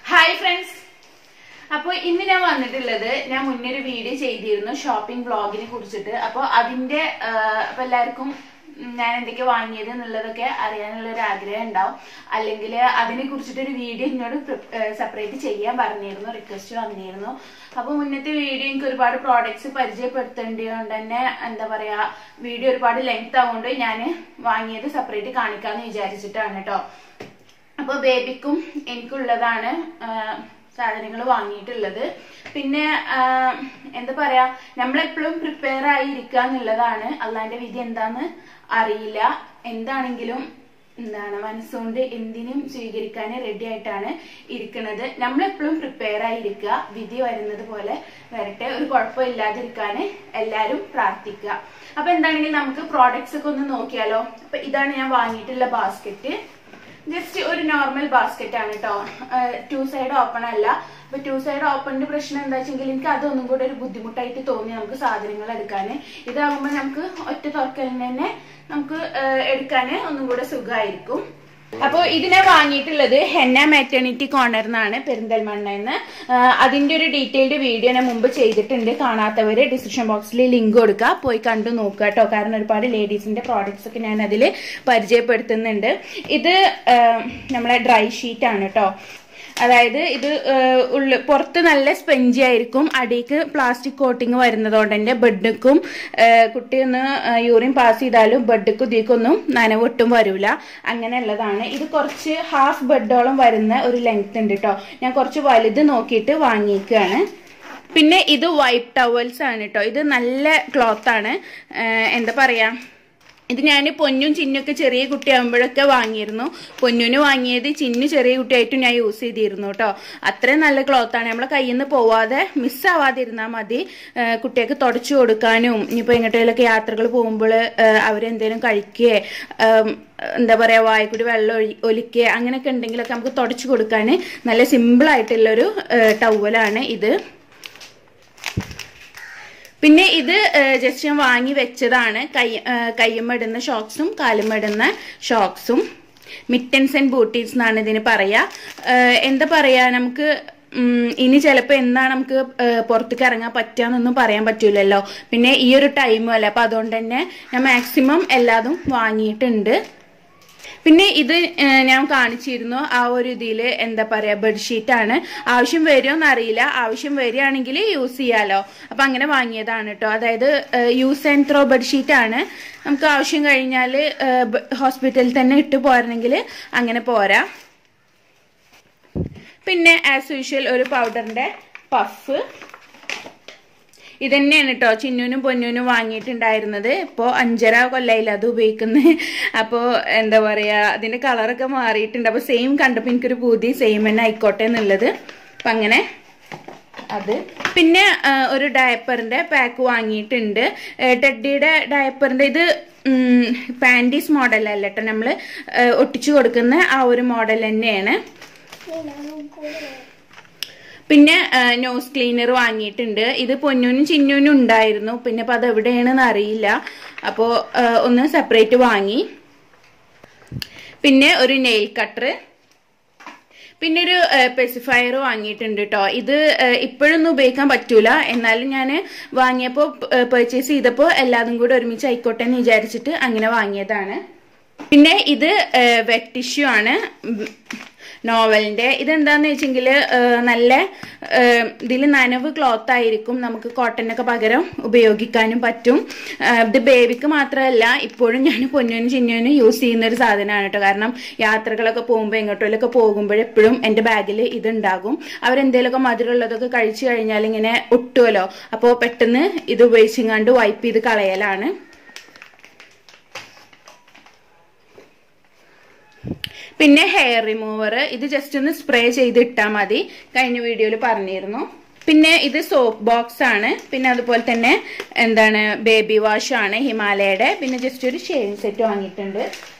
hi friends അപ്പോൾ ഇന്ന് ഞാൻ വന്നിട്ടുള്ളത് ഞാൻ മുന്നേ ഒരു വീഡിയോ ചെയ്തിരുന്നു ഷോപ്പിംഗ് വ്ളോഗിനെ കുറിച്ചിട്ട് അപ്പോൾ അതിന്റെ ആ, അപ്പൊ എല്ലാവർക്കും ഞാൻ എന്തൊക്കെ വാങ്ങിയത് എന്നുള്ളതൊക്കെ അറിയാനുള്ള ഒരു ആഗ്രഹം ഉണ്ടാവും അല്ലെങ്കിൽ അതിനെ കുറിച്ചിട്ട് ഒരു വീഡിയോ എന്നോട് സെപ്പറേറ്റ് ചെയ്യാൻ പറഞ്ഞിരുന്നു റിക്വസ്റ്റ് വന്നിരുന്നു അപ്പൊ മുന്നത്തെ വീഡിയോ എനിക്ക് ഒരുപാട് പ്രോഡക്ട്സ് പരിചയപ്പെടുത്തേണ്ടതുകൊണ്ട് തന്നെ എന്താ പറയാ വീഡിയോ ഒരുപാട് ലെങ്ത് ആവുകൊണ്ട് ഞാൻ വാങ്ങിയത് സെപ്പറേറ്റ് കാണിക്കാന്ന് വിചാരിച്ചിട്ടാണ് കേട്ടോ അപ്പൊ ബേബിക്കും എനിക്കുള്ളതാണ് സാധനങ്ങൾ വാങ്ങിയിട്ടുള്ളത് പിന്നെ ആ, എന്താ പറയാ നമ്മളെപ്പോഴും പ്രിപ്പയർ ആയി ഇരിക്കുക എന്നുള്ളതാണ് അള്ളാന്റെ വിധി എന്താന്ന് അറിയില്ല എന്താണെങ്കിലും എന്താണ് മനസ്സുകൊണ്ട് എന്തിനും സ്വീകരിക്കാൻ റെഡി ആയിട്ടാണ് ഇരിക്കുന്നത് നമ്മളെപ്പോഴും പ്രിപ്പയർ ആയി ഇരിക്കുക വിധി വരുന്നത് പോലെ വരട്ടെ ഒരു കുഴപ്പമില്ലാതിരിക്കാൻ എല്ലാവരും പ്രാർത്ഥിക്കുക അപ്പൊ എന്താണെങ്കിലും നമുക്ക് പ്രോഡക്ട്സ് ഒക്കെ ഒന്ന് നോക്കിയാലോ അപ്പൊ ഇതാണ് ഞാൻ വാങ്ങിയിട്ടുള്ള ബാസ്ക്കറ്റ് ജസ്റ്റ് ഒരു നോർമൽ ബാസ്ക്കറ്റ് ആണ് കേട്ടോ ടു സൈഡ് ഓപ്പൺ അല്ല അപ്പൊ ടു സൈഡ് ഓപ്പണിന്റെ പ്രശ്നം എന്താ വെച്ചെങ്കിൽ എനിക്ക് അതൊന്നും കൂടെ ഒരു ബുദ്ധിമുട്ടായിട്ട് തോന്നി നമുക്ക് സാധനങ്ങൾ എടുക്കാൻ ഇതാകുമ്പോൾ നമുക്ക് ഒറ്റ തുറക്കലിന് തന്നെ നമുക്ക് എടുക്കാൻ ഒന്നും കൂടെ സുഖമായിരിക്കും അപ്പോൾ ഇതിനെ വാങ്ങിയിട്ടുള്ളത് ഹെന്ന മാറ്റേണിറ്റി കോർണർ എന്നാണ് പെരിന്തൽമണ്ണ എന്ന് അതിന്റെ ഒരു ഡീറ്റെയിൽഡ് വീഡിയോ ഞാൻ മുമ്പ് ചെയ്തിട്ടുണ്ട് കാണാത്തവര് ഡിസ്ക്രിപ്ഷൻ ബോക്സിൽ ലിങ്ക് കൊടുക്കുക പോയി കണ്ടു നോക്കുക കേട്ടോ കാരണം ഒരുപാട് ലേഡീസിന്റെ പ്രോഡക്ട്സ് ഒക്കെ ഞാൻ അതിൽ പരിചയപ്പെടുത്തുന്നുണ്ട് ഇത് ആ, നമ്മളെ ഡ്രൈ ഷീറ്റ് ആണ് കേട്ടോ അതായത് ഇത് ഏഹ്, ഉള്ളു പുറത്ത് നല്ല സ്പെഞ്ചി ആയിരിക്കും അടിക്ക് പ്ലാസ്റ്റിക് കോട്ടിങ് വരുന്നതുകൊണ്ട് തന്നെ ബെഡ്ക്കും കുട്ടി ഒന്ന് യൂറിൻ പാസ് ചെയ്താലും ബെഡ്ക്കും ഇതിക്കൊന്നും നനവൊട്ടും വരൂല അങ്ങനെയുള്ളതാണ് ഇത് കുറച്ച് ഹാഫ് ബെഡോളം വരുന്ന ഒരു ലെങ്ത് ഉണ്ട് കേട്ടോ ഞാൻ കുറച്ച് വലുത് നോക്കിയിട്ട് വാങ്ങിയിരിക്കുകയാണ് പിന്നെ ഇത് വൈറ്റ് ടവൽസ് ആണ് കേട്ടോ ഇത് നല്ല ക്ലോത്ത് ആണ് ഏഹ്, എന്താ പറയാ ഇത് ഞാൻ പൊന്നും ചിന്നൊക്കെ ചെറിയ കുട്ടിയാകുമ്പോഴൊക്കെ വാങ്ങിയിരുന്നു പൊന്നിന് വാങ്ങിയത് ചിന്നു ചെറിയ കുട്ടിയായിട്ടും ഞാൻ യൂസ് ചെയ്തിരുന്നു കേട്ടോ അത്രയും നല്ല ക്ലോത്താണ് നമ്മളെ കയ്യിൽ നിന്ന് പോവാതെ മിസ്സാവാതിരുന്നാൽ മതി ഏഹ് കുട്ടികൾക്ക് തുടച്ചു കൊടുക്കാനും ഇനിയിപ്പോൾ എങ്ങോട്ടേലൊക്കെ യാത്രകൾ പോകുമ്പോൾ അവരെന്തേലും കഴിക്കുകയോ ഏം, എന്താ പറയുക വായിക്കൂടി വെള്ളം ഒഴി ഒലിക്കുക അങ്ങനെയൊക്കെ ഉണ്ടെങ്കിലൊക്കെ നമുക്ക് തുടച്ചു കൊടുക്കാൻ നല്ല സിമ്പിൾ ആയിട്ടുള്ളൊരു ടവലാണ് ഇത് പിന്നെ ഇത് ജസ്റ്റ് ഞാൻ വാങ്ങി വെച്ചതാണ് കൈ കയ്യുമിടുന്ന ഷോക്സും കാലുമിടുന്ന ഷോക്സും മിറ്റൻസ് ആൻഡ് ബൂട്ടീസ് എന്നാണ് ഇതിന് പറയാ ഏഹ് എന്താ പറയാ നമുക്ക് ഉം, ഇനി ചിലപ്പോൾ എന്നാണ് നമുക്ക് ഏഹ് പുറത്തേക്ക് ഇറങ്ങാൻ പറ്റുകയെന്നൊന്നും പറയാൻ പറ്റൂലല്ലോ പിന്നെ ഈ ഒരു ടൈമും അല്ലേ അപ്പം അതുകൊണ്ട് തന്നെ ഞാൻ മാക്സിമം എല്ലാതും വാങ്ങിയിട്ടുണ്ട് പിന്നെ ഇത് ഏഹ്, ഞാൻ കാണിച്ചിരുന്നു ആ ഒരു ഇതിൽ എന്താ പറയാ ബെഡ്ഷീറ്റ് ആണ് ആവശ്യം വരുമോന്ന് അറിയില്ല ആവശ്യം വരികയാണെങ്കിൽ യൂസ് ചെയ്യാലോ അപ്പൊ അങ്ങനെ വാങ്ങിയതാണ് കേട്ടോ അതായത് യൂസ് ആൻഡ് ത്രോ ബെഡ്ഷീറ്റ് ആണ് നമുക്ക് ആവശ്യം കഴിഞ്ഞാൽ ഹോസ്പിറ്റലിൽ തന്നെ ഇട്ട് പോരണമെങ്കിൽ അങ്ങനെ പോരാ പിന്നെ ആസ് യൂഷ്വൽ ഒരു പൗഡറിന്റെ പഫ് ഇതന്നെയാണ് കേട്ടോ ചിന്നൂനും പൊന്നൂനും വാങ്ങിയിട്ടുണ്ടായിരുന്നത് ഇപ്പോൾ അഞ്ചര കൊല്ലായില്ല അത് ഉപയോഗിക്കുന്നത് അപ്പോൾ എന്താ പറയുക അതിൻ്റെ കളറൊക്കെ മാറിയിട്ടുണ്ട് അപ്പോൾ സെയിം കണ്ടപ്പോൾ എനിക്കൊരു പൂതി സെയിം തന്നെ ആയിക്കോട്ടെ എന്നുള്ളത് അപ്പം അങ്ങനെ അത് പിന്നെ ആ, ഒരു ഡയപ്പറിന്റെ പാക്ക് വാങ്ങിയിട്ടുണ്ട് ഏ, ടെഡിയുടെ ഡയപ്പറിന്റെ ഇത് പാൻറ്റീസ് മോഡലല്ല കേട്ടോ നമ്മൾ ഒട്ടിച്ചു കൊടുക്കുന്ന ആ ഒരു മോഡൽ തന്നെയാണ് പിന്നെ നോസ് ക്ലീനർ വാങ്ങിയിട്ടുണ്ട് ഇത് പൊന്നൂനും ചിന്നൂനും ഉണ്ടായിരുന്നു പിന്നെ അപ്പോൾ അത് എവിടെയാണെന്ന് അറിയില്ല അപ്പോൾ ഒന്ന് സെപ്പറേറ്റ് വാങ്ങി പിന്നെ ഒരു നെയിൽ കട്ടർ പിന്നെ ഒരു പെസിഫയർ വാങ്ങിയിട്ടുണ്ട് കേട്ടോ ഇത് ഏഹ്, ഇപ്പോഴൊന്നും ഉപയോഗിക്കാൻ പറ്റൂല എന്നാലും ഞാൻ വാങ്ങിയപ്പോൾ പർച്ചേസ് ചെയ്തപ്പോൾ എല്ലാതും കൂടെ ഒരുമിച്ച് ആയിക്കോട്ടെ എന്ന് വിചാരിച്ചിട്ട് അങ്ങനെ വാങ്ങിയതാണ് പിന്നെ ഇത് വെറ്റ് ടിഷ്യൂ ആണ് ഉം, നോവലിന്റെ ഇതെന്താന്ന് വെച്ചെങ്കിൽ നല്ല ഇതിൽ നനവ് ക്ലോത്ത് ആയിരിക്കും നമുക്ക് കോട്ടനൊക്കെ പകരം ഉപയോഗിക്കാനും പറ്റും ആ, ഇത് ബേബിക്ക് മാത്രമല്ല ഇപ്പോഴും ഞാൻ പൊന്നൂനും ചിന്നൂനും യൂസ് ചെയ്യുന്ന ഒരു സാധനമാണ് കേട്ടോ കാരണം യാത്രകളൊക്കെ പോകുമ്പോൾ എങ്ങോട്ടേലൊക്കെ പോകുമ്പോഴെപ്പോഴും എൻ്റെ ബാഗിൽ ഇതുണ്ടാകും അവരെന്തേലൊക്കെ മധുരമുള്ളതൊക്കെ കഴിച്ചു കഴിഞ്ഞാൽ ഇങ്ങനെ ഒട്ടുമല്ലോ അപ്പോൾ പെട്ടെന്ന് ഇത് ഉപയോഗിച്ചിങ്ങാണ്ട് വൈപ്പ് ചെയ്ത് കളയലാണ് പിന്നെ ഹെയർ റിമൂവർ ഇത് ജസ്റ്റ് ഒന്ന് സ്പ്രേ ചെയ്ത് ഇട്ടാൽ മതി കഴിഞ്ഞ വീഡിയോയിൽ പറഞ്ഞിരുന്നു പിന്നെ ഇത് സോപ്പ് ബോക്സ് ആണ് പിന്നെ അതുപോലെ തന്നെ എന്താണ് ബേബി വാഷ് ആണ് ഹിമാലയയുടെ പിന്നെ ജസ്റ്റ് ഒരു ഷേവിംഗ് സെറ്റ് വാങ്ങിയിട്ടുണ്ട്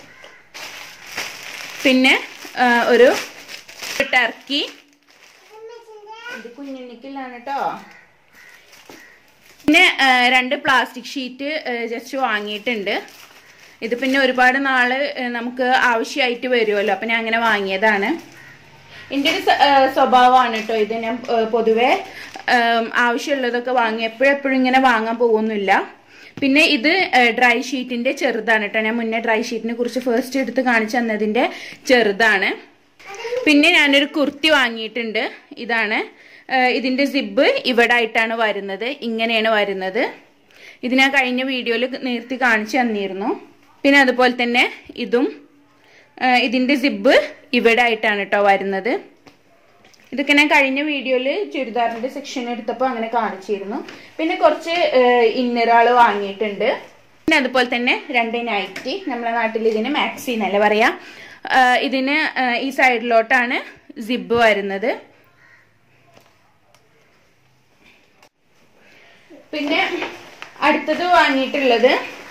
പിന്നെ ആ, ഒരു ടർക്കി ഇത് കുഞ്ഞുണ്ണിക്കില്ലാണ് കേട്ടോ പിന്നെ ആ, രണ്ട് പ്ലാസ്റ്റിക് ഷീറ്റ് ജസ്റ്റ് വാങ്ങിയിട്ടുണ്ട് ഇത് പിന്നെ ഒരുപാട് നാള് ആ, നമുക്ക് ആവശ്യമായിട്ട് വരുമല്ലോ അപ്പം ഞാൻ അങ്ങനെ വാങ്ങിയതാണ് എൻ്റെ ഒരു സ- ആ, സ്വഭാവമാണ് കേട്ടോ ഇത് ഞാൻ ആ, പൊതുവെ ആം, ആവശ്യമുള്ളതൊക്കെ വാങ്ങി എപ്പോഴെപ്പോഴും ഇങ്ങനെ വാങ്ങാൻ പോകുന്നില്ല പിന്നെ ഇത് ഡ്രൈ ഷീറ്റിന്റെ ചെറുതാണ് കേട്ടോ ഞാൻ മുന്നേ ഡ്രൈ ഷീറ്റിനെ കുറിച്ച് ഫസ്റ്റ് എടുത്ത് കാണിച്ചു തന്നതിന്റെ ചെറുതാണ് പിന്നെ ഞാനൊരു കുർത്തി വാങ്ങിയിട്ടുണ്ട് ഇതാണ് ആ, ഇതിന്റെ സിബ് ഇവിടെ ആയിട്ടാണ് വരുന്നത് ഇങ്ങനെയാണ് വരുന്നത് ഇത് ഞാൻ കഴിഞ്ഞ വീഡിയോയിൽ നേരത്തെ കാണിച്ചു തന്നിരുന്നു പിന്നെ അതുപോലെ തന്നെ ഇതും ആ, ഇതിന്റെ സിബ് ഇവിടെ ആയിട്ടാണ് കേട്ടോ വരുന്നത് ഇതൊക്കെ ഞാൻ കഴിഞ്ഞ വീഡിയോയിൽ ചുരിദാറിന്റെ സെക്ഷൻ എടുത്തപ്പോൾ അങ്ങനെ കാണിച്ചിരുന്നു പിന്നെ കുറച്ച് ഇന്നറുകൾ വാങ്ങിയിട്ടുണ്ട് പിന്നെ അതുപോലെ തന്നെ രണ്ട് നൈറ്റി നമ്മളെ നാട്ടിൽ ഇതിന് മാക്സി എന്നല്ല പറയാ ആ, ഇതിന് ആ, ഈ സൈഡിലോട്ടാണ് സിബ് വരുന്നത് പിന്നെ അടുത്തത് വാങ്ങിയിട്ടുള്ളത്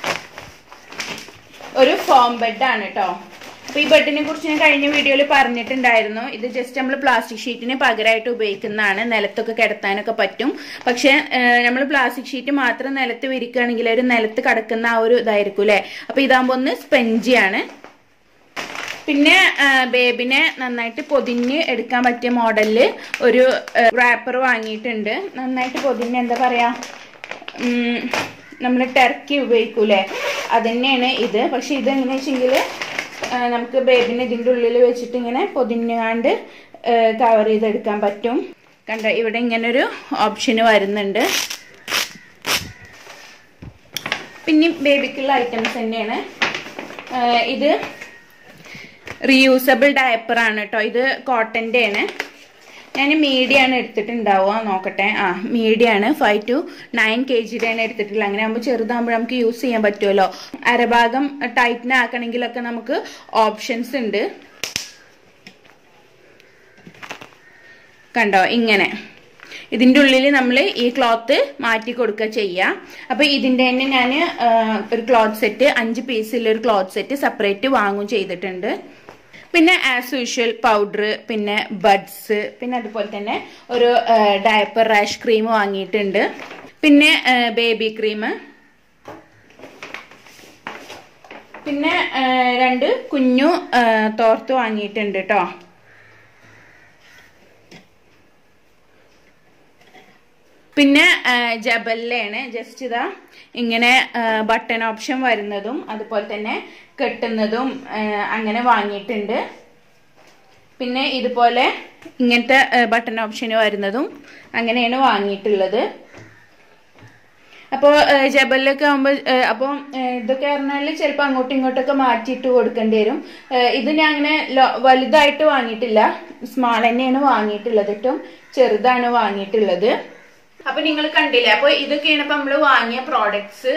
ഒരു ഫോം ബെഡാണ് കേട്ടോ അപ്പൊ ഈ ബെഡിനെ കുറിച്ച് ഞാൻ കഴിഞ്ഞ വീഡിയോയിൽ പറഞ്ഞിട്ടുണ്ടായിരുന്നു ഇത് ജസ്റ്റ് നമ്മൾ പ്ലാസ്റ്റിക് ഷീറ്റിന് പകരമായിട്ട് ഉപയോഗിക്കുന്നതാണ് നിലത്തൊക്കെ കിടത്താനൊക്കെ പറ്റും പക്ഷെ നമ്മൾ പ്ലാസ്റ്റിക് ഷീറ്റ് മാത്രം നിലത്ത് വിരിക്കുകയാണെങ്കിൽ ഒരു നിലത്ത് കിടക്കുന്ന ആ ഒരു ഇതായിരിക്കും അല്ലേ അപ്പൊ ഇതാകുമ്പോൾ ഒന്ന് സ്പെഞ്ചിയാണ് പിന്നെ ആ, ബേബിനെ നന്നായിട്ട് പൊതിഞ്ഞ് എടുക്കാൻ പറ്റിയ മോഡലില് ഒരു റാപ്പർ വാങ്ങിയിട്ടുണ്ട് നന്നായിട്ട് പൊതിഞ്ഞ് എന്താ പറയാ നമ്മൾ ടെർക്കി ഉപയോഗിക്കൂലേ അതന്നെയാണ് ഇത് പക്ഷെ ഇത് എങ്ങനെയാ വെച്ചെങ്കിൽ നമുക്ക് ബേബിനെ ഇതിൻ്റെ ഉള്ളിൽ വെച്ചിട്ട് ഇങ്ങനെ പൊതിഞ്ഞാണ്ട് കവർ ചെയ്തെടുക്കാൻ പറ്റും കണ്ട ഇവിടെ ഇങ്ങനെ ഒരു ഓപ്ഷന് വരുന്നുണ്ട് പിന്നെ ബേബിക്കുള്ള ഐറ്റംസ് തന്നെയാണ് ആ, ഇത് റീയൂസബിൾ ഡയപ്പർ ആണ് കേട്ടോ ഇത് കോട്ടന്റെ ആണ് ഞാൻ മീഡിയ ആണ് എടുത്തിട്ടുണ്ടാവുക നോക്കട്ടെ ആ മീഡിയ ആണ് ഫൈവ് ടു നയൻ കെ ജിയുടെ ആണ് എടുത്തിട്ടുള്ളത് അങ്ങനെ ആകുമ്പോൾ ചെറുതാകുമ്പോൾ നമുക്ക് യൂസ് ചെയ്യാൻ പറ്റുമല്ലോ അരഭാഗം ടൈറ്റിന് ആക്കണമെങ്കിലൊക്കെ നമുക്ക് ഓപ്ഷൻസ് ഉണ്ട് കണ്ടോ ഇങ്ങനെ ഇതിൻ്റെ ഉള്ളിൽ നമ്മൾ ഈ ക്ലോത്ത് മാറ്റി കൊടുക്കുക ചെയ്യുക അപ്പോൾ ഇതിൻ്റെ തന്നെ ഞാൻ ഒരു ക്ലോത്ത് സെറ്റ് അഞ്ച് പീസിലുള്ള ഒരു ക്ലോത്ത് സെറ്റ് സെപ്പറേറ്റ് വാങ്ങും ചെയ്തിട്ടുണ്ട് പിന്നെ ആസ് യൂഷ്വൽ പൗഡർ പിന്നെ ബഡ്സ് പിന്നെ അതുപോലെ തന്നെ ഒരു ഡയപ്പർ റാഷ് ക്രീം വാങ്ങിയിട്ടുണ്ട് പിന്നെ ബേബി ക്രീം പിന്നെ ആ, രണ്ട് കുഞ്ഞു ആ, തോർത്ത് വാങ്ങിയിട്ടുണ്ട് കേട്ടോ പിന്നെ ജബലിലാണ് ജസ്റ്റ് ഇതാ ഇങ്ങനെ ബട്ടൺ ഓപ്ഷൻ വരുന്നതും അതുപോലെ തന്നെ കെട്ടുന്നതും ആ, അങ്ങനെ വാങ്ങിയിട്ടുണ്ട് പിന്നെ ഇതുപോലെ ഇങ്ങനത്തെ ബട്ടൺ ഓപ്ഷൻ വരുന്നതും അങ്ങനെയാണ് വാങ്ങിയിട്ടുള്ളത് അപ്പോൾ ജബലിലൊക്കെ ആകുമ്പോൾ അപ്പോൾ ഇതൊക്കെ പറഞ്ഞാൽ ചിലപ്പോൾ അങ്ങോട്ടും ഇങ്ങോട്ടൊക്കെ മാറ്റിയിട്ട് കൊടുക്കേണ്ടി വരും ഏഹ് ഇത് ഞാൻ അങ്ങനെ ലോ- വലുതായിട്ട് വാങ്ങിയിട്ടില്ല സ്മാൾ തന്നെയാണ് വാങ്ങിയിട്ടുള്ളത് ഏറ്റവും ചെറുതാണ് വാങ്ങിയിട്ടുള്ളത് അപ്പൊ നിങ്ങൾ കണ്ടില്ലേ അപ്പൊ ഇതൊക്കെയാണ് ഇപ്പൊ നമ്മള് വാങ്ങിയ പ്രോഡക്ട്സ്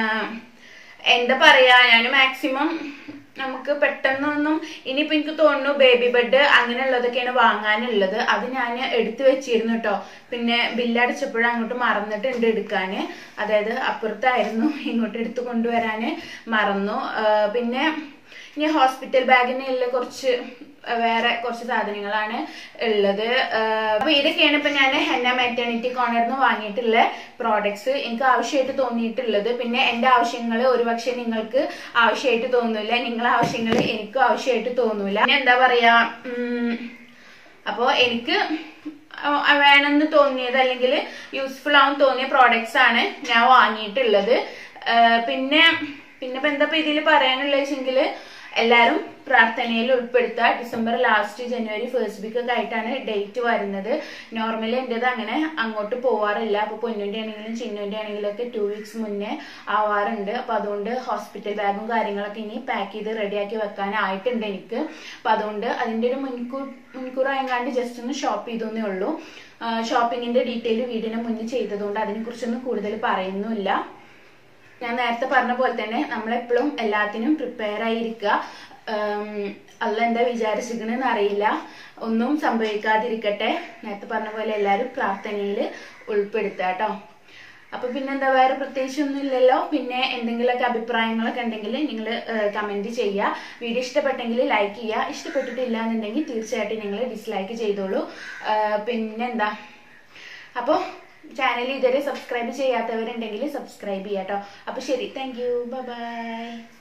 എന്താ പറയാ ഞാൻ മാക്സിമം നമുക്ക് പെട്ടെന്നൊന്നും ഇനിയിപ്പോ എനിക്ക് തോന്നുന്നു ബേബി ബെഡ് അങ്ങനെയുള്ളതൊക്കെയാണ് വാങ്ങാനുള്ളത് അത് ഞാൻ എടുത്തു വെച്ചിരുന്നു കേട്ടോ പിന്നെ ബില്ലടച്ചപ്പോഴും അങ്ങോട്ട് മറന്നിട്ടുണ്ട് എടുക്കാന് അതായത് അപ്പുറത്തായിരുന്നു ഇങ്ങോട്ട് എടുത്തു കൊണ്ടുവരാന് മറന്നു ആ, പിന്നെ ഇനി ഹോസ്പിറ്റൽ ബാഗിനുള്ള കുറച്ച് വേറെ കുറച്ച് സാധനങ്ങളാണ് ഉള്ളത് ആഹ് അപ്പൊ ഇതൊക്കെയാണ് ഇപ്പൊ ഞാൻ ഹെന്ന മാറ്റേണിറ്റി കോർണറിന്ന് വാങ്ങിയിട്ടുള്ള പ്രോഡക്ട്സ് എനിക്ക് ആവശ്യമായിട്ട് തോന്നിയിട്ടുള്ളത് പിന്നെ എന്റെ ആവശ്യങ്ങൾ ഒരുപക്ഷെ നിങ്ങൾക്ക് ആവശ്യമായിട്ട് തോന്നൂല നിങ്ങളെ ആവശ്യങ്ങൾ എനിക്കും ആവശ്യമായിട്ട് തോന്നൂല പിന്നെ എന്താ പറയാ ഉം, അപ്പോ എനിക്ക് ആ- ആ വേണമെന്ന് തോന്നിയത് അല്ലെങ്കിൽ യൂസ്ഫുൾ ആവും തോന്നിയ പ്രോഡക്ട്സ് ആണ് ഞാൻ വാങ്ങിയിട്ടുള്ളത് ആ, പിന്നെ പിന്നെ ഇപ്പൊ എന്താ ഇതിൽ പറയാനുള്ളത് വെച്ചെങ്കിൽ എല്ലാരും പ്രാർത്ഥനയിൽ ഉൾപ്പെടുത്തുക ഡിസംബർ ലാസ്റ്റ് ജനുവരി ഫസ്റ്റ് വീക്ക് ഒക്കെ ആയിട്ടാണ് ഡേറ്റ് വരുന്നത് നോർമലി എന്റേത് അങ്ങനെ അങ്ങോട്ട് പോവാറില്ല അപ്പൊ പൊന്നുന്റെ ആണെങ്കിലും ചിന്നുന്റെ ആണെങ്കിലും ഒക്കെ ടു വീക്സ് മുന്നേ ആവാറുണ്ട് അപ്പൊ അതുകൊണ്ട് ഹോസ്പിറ്റൽ ബാഗും കാര്യങ്ങളൊക്കെ ഇനി പാക്ക് ചെയ്ത് റെഡിയാക്കി വെക്കാനായിട്ടുണ്ട് എനിക്ക് അപ്പൊ അതുകൊണ്ട് അതിന്റെ ഒരു മുൻകൂർ മുൻകൂറായങ്ങാണ്ട് ജസ്റ്റ് ഒന്ന് ഷോപ്പ് ചെയ്തേ ഉള്ളൂ ഷോപ്പിങ്ങിന്റെ ഡീറ്റെയിൽ വീടിന് മുന്നിൽ ചെയ്തതുകൊണ്ട് അതിനെ കുറിച്ചൊന്നും കൂടുതൽ പറയുന്നില്ല ഞാൻ നേരത്തെ പറഞ്ഞ പോലെ തന്നെ നമ്മളെപ്പോഴും എല്ലാത്തിനും പ്രിപ്പയർ ആയിരിക്കുക അല്ല എന്താ വിചാരിച്ചിരിക്കണെന്ന് അറിയില്ല ഒന്നും സംഭവിക്കാതിരിക്കട്ടെ നേരത്തെ പറഞ്ഞ പോലെ എല്ലാവരും പ്രാർത്ഥനയിൽ ഉൾപ്പെടുത്തുക കേട്ടോ അപ്പൊ പിന്നെന്താ വേറെ പ്രത്യേകിച്ചൊന്നും ഇല്ലല്ലോ പിന്നെ എന്തെങ്കിലുമൊക്കെ അഭിപ്രായങ്ങളൊക്കെ ഉണ്ടെങ്കിൽ നിങ്ങൾ കമന്റ് ചെയ്യുക വീഡിയോ ഇഷ്ടപ്പെട്ടെങ്കിൽ ലൈക്ക് ചെയ്യുക ഇഷ്ടപ്പെട്ടിട്ടില്ല എന്നുണ്ടെങ്കിൽ തീർച്ചയായിട്ടും നിങ്ങൾ ഡിസ്ലൈക്ക് ചെയ്തോളൂ ആ, പിന്നെന്താ അപ്പോൾ ചാനൽ ഇതുവരെ സബ്സ്ക്രൈബ് ചെയ്യാത്തവരുണ്ടെങ്കിൽ സബ്സ്ക്രൈബ് ചെയ്യാം കേട്ടോ അപ്പോൾ ശരി താങ്ക് യു ബൈ